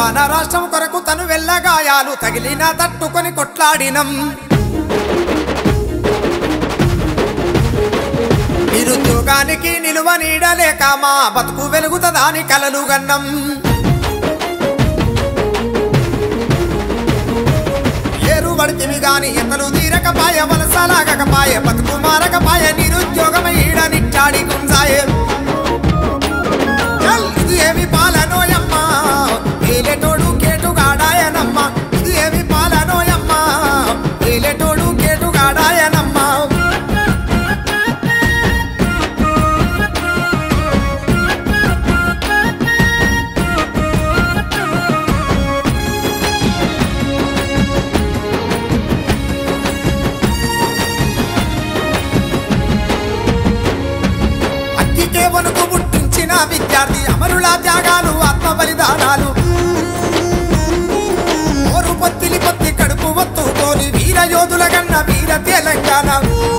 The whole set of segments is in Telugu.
తెలంగాణ రాష్ట్రం కొరకు తను వెళ్ళగాయాలు తగిలిన తట్టుకొని కొట్లాడినం నిరుద్యోగానికి నిలువ నీడలేక మా బతుకు వెలుగుతదాని కలలు గన్నం ఏరు పడితివి గాని ఎంతలు తీరకపాయ వలసలాగకపాయ బతుకు మారకపాయ నిరుద్యోగమ ఈడ నిచ్చాడి గుంజాయే చల్, ఇది ఏమి పాలనోయమ్మా ఏలేటోడు కేటుగాడాయనమ్మా ఇది ఏమి పాలనోయమ్మా ఏలేటోడు కేటుగాడాయనమ్మా అక్కికే వణుకు పుట్టించిన విద్యార్థి అమరుల త్యాగాలు ఆత్మ బలిదానాలు ఓరు పొత్తిలి పొత్తి కడుపు ఒత్తుకోని వీర యోధుల గన్న వీర తెలంగాణ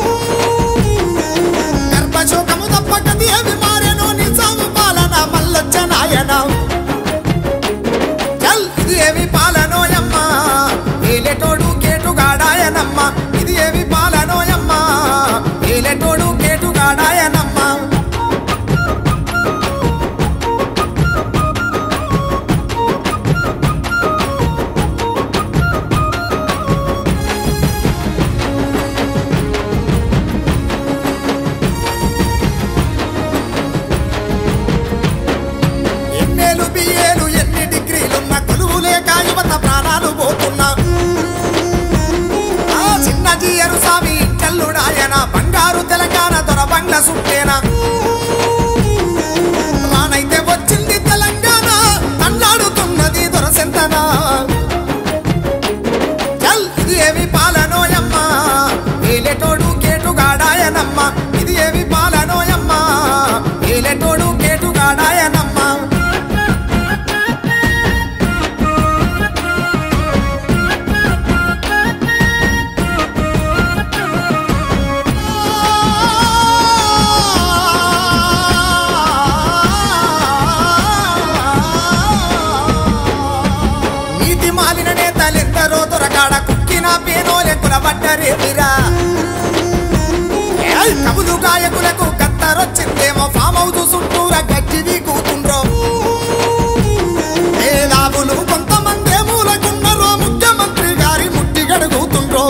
గర్భశోకము తప్పకది అవి మారెను నిజాము పాలన మల్లొచ్చ నాయన చల్ ఇది ఏమి పాలనోయమ్మా ఏలేటోడు కేటుగాడాయనమ్మా ఇది ఏమి పాలనోయమ్మా ఏలేటోడు కేటుగాడాయనమ్మా ఎన్నేలు బిఏలు ఎన్ని డిగ్రీలున్న కొలువు లేక యువత ప్రాణాలు పోతున్నా ఆ చిన్న జీయరు స్వామి చల్లుడాయన బంగారు తెలంగాణ దొర బంగ్ల సుట్టేనా రానైతే వచ్చింది తెలంగాణ అన్నాడుతున్నది దొరసెంతన చల్ ఇది ఏమి పాలనోయమ్మా ఏలేటోడు కేటుగాడాయనమ్మా ఇది ఏమి పాలనోయమ్మా ఏలేటోడు కేటుగాడాయనమ్మా నీతి మాలిన నేతలెందరో దొరకాడ కుక్కిన పేనోలే కులబడ్డరేమిరా ఏయ్, కబులు గాయకులకు కత్తరొచ్చిందేమో ఫామ్ హౌస్ చుట్టూర గజ్జిది కూతుండ్రో మేధావులు కొంతమంది మూలకున్నరో ముఖ్యమంత్రి గారి ముట్టి గడుగుతుండ్రో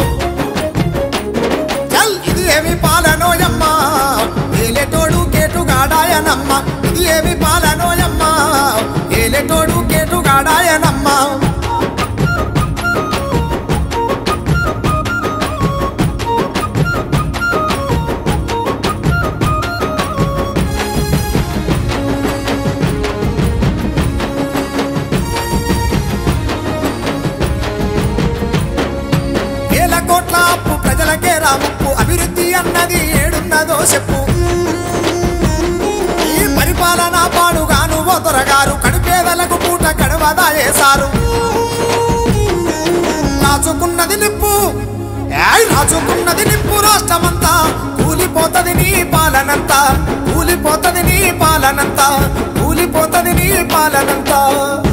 చల్ ఇది ఏమి పాలనోయమ్మా ఏలేటోడు కేటుగాడాయనమ్మా ఇది ఏమి పాలనోయమ్మా ఏలేటోడు కేటుగాడాయనమ్మా వేల కోట్ల అప్పు ప్రజలకే రాముప్పు అభివృద్ధి అన్నది ఏడున్నదో చెప్పు ఈ పరిపాలన పాడుగాను ఓ దొరగారు కడుపేదలకు పూట కడవదా చేశారు రాచుకున్నది నిప్పు ఏయ్ రాచుకున్నది నిప్పు రాష్ట్రమంతా కూలిపోతది నీ పాలనంతా కూలిపోతది నీ పాలనంతా కూలిపోతది నీ పాలనంతా